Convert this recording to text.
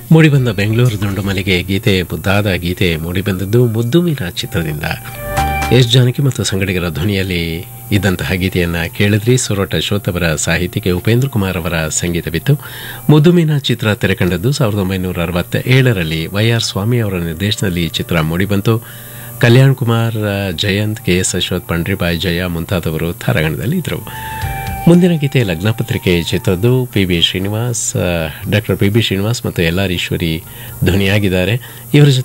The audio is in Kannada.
ಮೂಡಿಬಂದ ಬೆಂಗಳೂರು ದುಂಡು ಮಲ್ಲಿಗೆ ಗೀತೆ ಮುದ್ದಾದ ಗೀತೆ ಮೂಡಿಬಂದದ್ದು ಮುದ್ದು ಮೀನಾ ಚಿತ್ರದಿಂದ ಎಸ್ ಜಾನಕಿ ಮತ್ತು ಸಂಗಡಿಗರ ಧ್ವನಿಯಲ್ಲಿ ಇದ್ದಂತಹ ಗೀತೆಯನ್ನು ಕೇಳಿದ್ರಿ ಸೊರಟ ಅಶ್ವಥ್ ಅವರ ಸಾಹಿತ್ಯಕ್ಕೆ ಉಪೇಂದ್ರ ಕುಮಾರ್ ಅವರ ಸಂಗೀತವಿತ್ತು ಮುದ್ದು ಮೀನಾ ಚಿತ್ರ ತೆರೆಕಂಡದ್ದು ಸಾವಿರದ ಒಂಬೈನೂರ ಅರವತ್ತ ಏಳರಲ್ಲಿ ವೈ ಆರ್ ಸ್ವಾಮಿ ಅವರ ನಿರ್ದೇಶನದಲ್ಲಿ ಈ ಚಿತ್ರ ಮೂಡಿಬಂತು ಕಲ್ಯಾಣ್ ಕುಮಾರ್ ಜಯಂತ್ ಕೆ ಎಸ್ ಅಶ್ವಥ್ ಪಂಡ್ರಿಬಾಯ್ ಜಯ ಮುಂತಾದವರು ತಾರಾಗಣದಲ್ಲಿ ಇದ್ದರು ಮುಂದಿನ ಗೀತೆ ಲಗ್ನ ಪತ್ರಿಕೆ ಚಿತ್ರದ್ದು P B Srinivas doctor P B Srinivas ಮತ್ತು ಎಲ್ ಆರ್ ಈಶ್ವರಿ ಧ್ವನಿಯಾಗಿದ್ದಾರೆ ಇವರ ಜೊತೆ